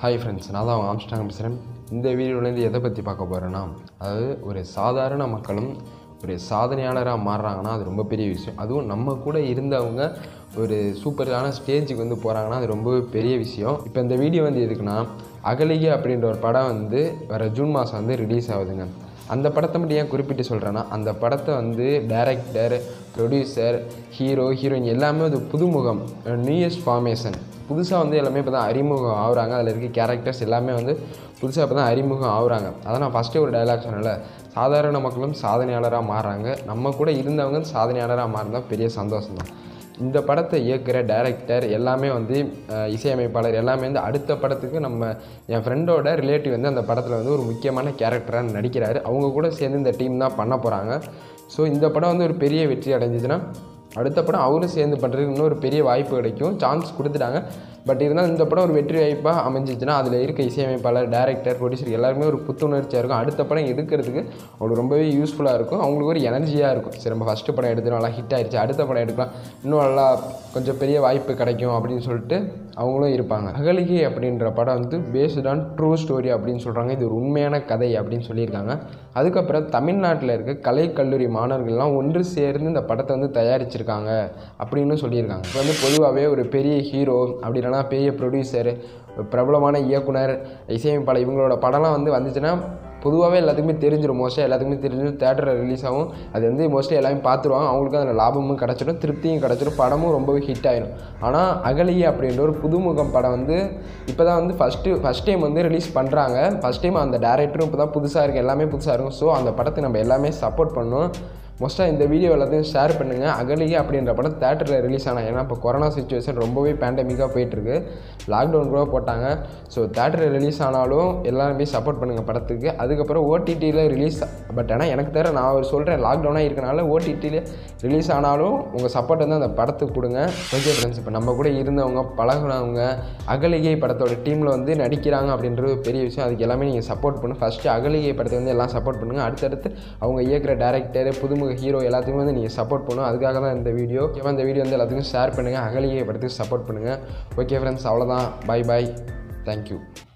hi friends நான் தான் Armstrong பேசுகிறேன் இந்த வீடியோலேருந்து எதை பற்றி பார்க்க போகிறேன்னா அதாவது ஒரு சாதாரண மக்களும் ஒரு சாதனையாளராக மாறுறாங்கன்னா அது ரொம்ப பெரிய விஷயம் அதுவும் நம்ம கூட இருந்தவங்க ஒரு சூப்பரான ஸ்டேஜுக்கு வந்து போகிறாங்கன்னா அது ரொம்ப பெரிய விஷயம் இப்போ இந்த வீடியோ வந்து எதுக்குன்னா அகலிகை அப்படின்ற ஒரு படம் வந்து வர ஜூன் மாதம் வந்து ரிலீஸ் ஆகுதுங்க அந்த படத்தை மட்டும் ஏன் குறிப்பிட்டு சொல்கிறேன்னா அந்த படத்தை வந்து டைரக்டர் ப்ரொடியூசர் ஹீரோ ஹீரோயின் எல்லாமே ஒரு புதுமுகம் நியூயஸ்ட் ஃபார்மேஷன் புதுசாக வந்து எல்லாமே இப்போ தான் அறிமுகம் ஆகுறாங்க அதில் இருக்க கேரக்டர்ஸ் எல்லாமே வந்து புதுசாக இப்போ தான் அறிமுகம் ஆகுறாங்க அதான் நான் ஃபஸ்ட்டே ஒரு டைலாக் சொன்னேன்ல சாதாரண மக்களும் சாதனையாளராக மாறுறாங்க நம்ம கூட இருந்தவங்க சாதனையாளராக மாறினா பெரிய சந்தோஷம் தான் இந்த படத்தை இயக்குகிற டைரக்டர் எல்லாமே வந்து அஹ், இசையமைப்பாளர் எல்லாமே வந்து அடுத்த படத்துக்கு நம்ம என் ஃப்ரெண்டோட ரிலேட்டிவ் வந்து அந்த படத்தில் வந்து ஒரு முக்கியமான கேரக்டராக நடிக்கிறாரு அவங்க கூட சேர்ந்து இந்த டீம் தான் பண்ண போகிறாங்க ஸோ இந்த படம் வந்து ஒரு பெரிய வெற்றி அடைஞ்சிச்சுன்னா அடுத்த படம் அவரும் சேர்ந்து பண்ணுறதுக்கு இன்னும் ஒரு பெரிய வாய்ப்பு கிடைக்கும் சான்ஸ் கொடுத்துட்டாங்க பட் இருந்தாலும் இந்த படம் ஒரு வெற்றி வாய்ப்பாக அமைஞ்சிச்சுன்னா அதில் இருக்க இசையமைப்பாளர் டேரக்டர் ப்ரொடியூசர் எல்லாருமே ஒரு புத்துணர்ச்சியாக இருக்கும் அடுத்த படம் எடுக்கிறதுக்கு அவங்களுக்கு ரொம்பவே யூஸ்ஃபுல்லாக இருக்கும் அவங்களுக்கு ஒரு எனர்ஜியாக இருக்கும் சரி நம்ம ஃபஸ்ட்டு படம் எடுத்து நல்லா ஹிட் ஆயிடுச்சு அடுத்த படம் எடுக்கலாம் இன்னும் நல்லா கொஞ்சம் பெரிய வாய்ப்பு கிடைக்கும் அப்படின்னு சொல்லிட்டு அவங்களும் இருப்பாங்க அகலிகை அப்படின்ற படம் வந்து பேஸ்ட் ஆன் ட்ரூ ஸ்டோரி அப்படின்னு சொல்கிறாங்க இது ஒரு உண்மையான கதை அப்படின்னு சொல்லியிருக்காங்க அதுக்கப்புறம் தமிழ்நாட்டில் இருக்க கலை கல்லூரி மாணவர்கள்லாம் ஒன்று சேர்ந்து இந்த படத்தை வந்து தயாரிச்சிருக்காங்க அப்படின்னு சொல்லியிருக்காங்க இப்போ வந்து பொதுவாகவே ஒரு பெரிய ஹீரோ அப்படி இல்லைன்னா பெரிய ப்ரொடியூசர் பிரபலமான இயக்குனர் இசையமைப்பாளர் இவங்களோட படம்லாம் வந்து வந்துச்சுன்னா பொதுவாகவே எல்லாத்துக்குமே தெரிஞ்சிடும் மோஸ்ட்டாக எல்லாத்துக்குமே தெரிஞ்சிடும் தேட்டரில் ரிலீஸ் ஆகும் அது வந்து மோஸ்ட்லி எல்லாமே பார்த்துருவாங்க அவங்களுக்கு அதில் லாபமும் கிடச்சிடும் திருப்தியும் கிடச்சிடும் படமும் ரொம்பவே ஹிட் ஆயிடும் ஆனால் அகலியை அப்படின்ற ஒரு புதுமுகம் படம் வந்து இப்போ தான் வந்து ஃபஸ்ட்டு ஃபஸ்ட் டைம் வந்து ரிலீஸ் பண்ணுறாங்க ஃபஸ்ட் டைம் அந்த டேரக்டரும் இப்போ தான் புதுசாக இருக்குது எல்லாமே புதுசாக இருக்கும் ஸோ அந்த படத்தை நம்ம எல்லாமே சப்போர்ட் பண்ணணும் மோஸ்ட்டாக இந்த வீடியோ எல்லாத்தையும் ஷேர் பண்ணுங்கள் அகலிகை அப்படின்ற படம் தேட்டரில் ரிலீஸ் ஆனால் ஏன்னா இப்போ கொரோனா சுச்சுவேஷன் ரொம்பவே பேண்டமிக்காக போயிட்டுருக்கு லாக்டவுன் கூட போட்டாங்க ஸோ தேட்டரில் ரிலீஸ் ஆனாலும் எல்லாருமே சப்போர்ட் பண்ணுங்கள் படத்துக்கு அதுக்கப்புறம் ஓடிடியில் ரிலீஸ் பட் ஆனால் எனக்கு தவிர நான் ஒரு சொல்கிறேன் லாக்டவுனாக இருக்கனால ஓடிடியில் ரிலீஸ் ஆனாலும் உங்கள் சப்போர்ட் வந்து அந்த படத்துக்கு கொடுங்க ஓகே ஃப்ரெண்ட்ஸ் இப்போ நம்ம கூட இருந்தவங்க பழகுனவங்க அகலிகை படத்தோட டீமில் வந்து நடிக்கிறாங்க அப்படின்றது ஒரு பெரிய விஷயம் அதுக்கு எல்லாமே நீங்கள் சப்போர்ட் பண்ணு ஃபஸ்ட்டு அகலிகை படத்தை வந்து எல்லாம் சப்போர்ட் பண்ணுங்கள் அடுத்தடுத்து அவங்க இயக்குற டேரக்டர் புதுமுக ஹீரோ எல்லாத்தையுமே வந்து நீங்கள் சப்போர்ட் பண்ணணும் அதுக்காக தான் இந்த வீடியோ ஓகேவா இந்த வீடியோ வந்து எல்லாத்துக்கும் ஷேர் பண்ணுங்கள் அகலிகை படத்துக்கு சப்போர்ட் பண்ணுங்கள் ஓகே ஃப்ரெண்ட்ஸ் அவ்வளோதான் பை பாய் தேங்க்யூ